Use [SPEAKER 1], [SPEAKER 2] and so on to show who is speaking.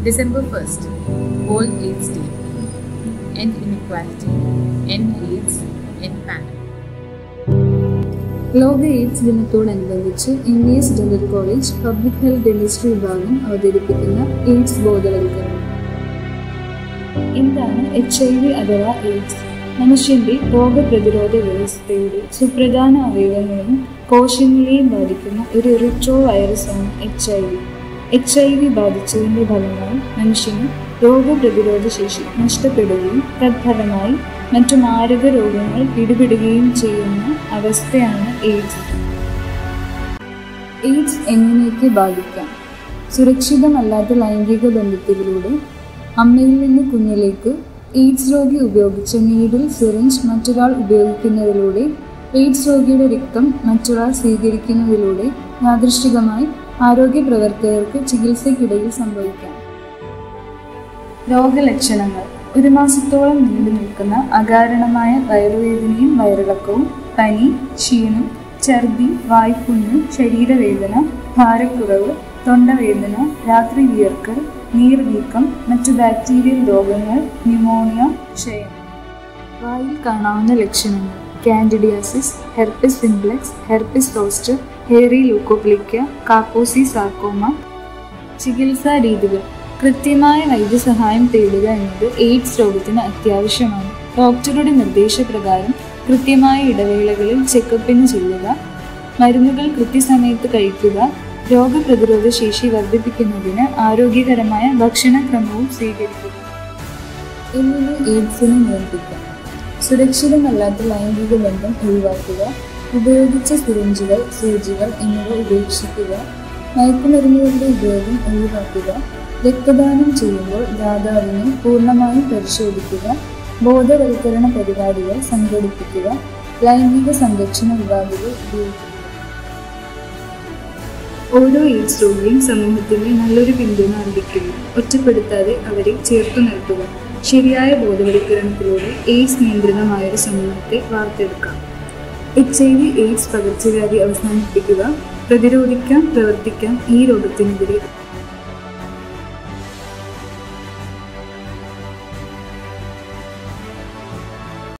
[SPEAKER 1] December 1st, World AIDS Day. End inequality, end AIDS, end panic.
[SPEAKER 2] ലോക AIDS ദിനത്തോടനുബന്ധിച്ച് M E S dental college public health dentistry വിഭാഗം അവതരിപ്പിക്കുന്ന AIDS ബോധവൽക്കരണം എന്താണ് H I V അഥവാ AIDS മനുഷ്യന്റെ രോഗപ്രതിരോധ വ്യവസ്ഥയുടെ സുപ്രധാന അവയവങ്ങളെയും കോശങ്ങളെയും ബാധിക്കുന്ന ഒരു റിട്രോ വൈറസാണ് H I V H I V ബാധിച്ചതിന്റെ ഫലമായി മനുഷ്യന് രോഗപ്രതിരോധ ശേഷി നഷ്ടപ്പെടുകയും തത്ഫലമായി മറ്റു മാരക രോഗങ്ങൾ പിടിപെടുകയും ചെയ്യുന്ന അവസ്ഥയാണ് എയ്ഡ്സ് എയ്ഡ്സ് എങ്ങനെയൊക്കെ ബാധിക്കാം സുരക്ഷിതമല്ലാത്ത ലൈംഗിക ബന്ധത്തിലൂടെ അമ്മയിൽ നിന്ന് കുഞ്ഞിലേക്ക് എയ്ഡ്സ് രോഗി ഉപയോഗിച്ച നീഡിൽ സിറിഞ്ച് മറ്റൊരാൾ ഉപയോഗിക്കുന്നതിലൂടെ എയ്ഡ്സ് രോഗിയുടെ രക്തം മറ്റൊരാൾ സ്വീകരിക്കുന്നതിലൂടെ യാദൃശ്ചികമായി ആരോഗ്യ പ്രവർത്തകർക്ക് ചികിത്സയ്ക്കിടയിൽ സംഭവിക്കാം രോഗലക്ഷണങ്ങൾ ഒരു മാസത്തോളം നീണ്ടു നിൽക്കുന്ന അകാരണമായ വയറുവേദനയും വയറിളക്കവും പനി ക്ഷീണം ഛർദി വായ്പുണ്ണ് ശരീരവേദന ഭാരക്കുറവ് തൊണ്ടവേദന രാത്രി വിയർക്കൽ നീർവീക്കം മറ്റു ബാക്ടീരിയൽ രോഗങ്ങൾ ന്യൂമോണിയ ക്ഷയം വായിൽ കാണാവുന്ന ലക്ഷണങ്ങൾ candidiasis herpes simplex herpes zoster hairy leukoplakia Kaposi sarcoma ചികിത്സാ രീതികൾ കൃത്യമായ വൈദ്യസഹായം തേടുക എന്നത് എയ്ഡ്സ് രോഗത്തിന് അത്യാവശ്യമാണ് ഡോക്ടറുടെ നിർദ്ദേശപ്രകാരം കൃത്യമായ ഇടവേളകളിൽ ചെക്കപ്പിന് ചെയ്യുക മരുന്നുകൾ കൃത്യസമയത്ത് കഴിക്കുക രോഗപ്രതിരോധ ശേഷി വർദ്ധിപ്പിക്കുന്നതിന് ആരോഗ്യകരമായ ഭക്ഷണക്രമവും സ്വീകരിക്കുക എങ്ങനെ എയ്ഡ്സിനെ നിയന്ത്രിക്കാം സുരക്ഷിതമല്ലാത്ത ലൈംഗിക ബന്ധം ഒഴിവാക്കുക ഉപയോഗിച്ച സിറിഞ്ചുകൾ സൂചികൾ എന്നിവ ഉപേക്ഷിക്കുക മയക്കുമരുന്നുകളുടെ ഉപയോഗം ഒഴിവാക്കുക രക്തദാനം ചെയ്യുമ്പോൾ ദാതാവിനെ പൂർണ്ണമായും പരിശോധിക്കുക ബോധവൽക്കരണ പരിപാടികൾ സംഘടിപ്പിക്കുക ലൈംഗിക സംരക്ഷണ വിഭാഗങ്ങൾ ഉപയോഗിക്കുക ഓരോ എയ്ഡ്സ് രോഗിയും സമൂഹത്തിന് നല്ലൊരു പിന്തുണ അർഹിക്കുന്നു ഒറ്റപ്പെടുത്താതെ അവരെ ചേർത്തു നിർത്തുക ശരിയായ ബോധവൽക്കരണത്തിലൂടെ എയ്ഡ്സ് നിയന്ത്രിതമായൊരു സമൂഹത്തെ വാർത്തെടുക്കാം എച്ച് ഐ വി എയ്ഡ്സ് പകർച്ചവ്യാധി അവസാനിപ്പിക്കുക പ്രതിരോധിക്കാം പ്രവർത്തിക്കാം ഈ രോഗത്തിനെതിരെ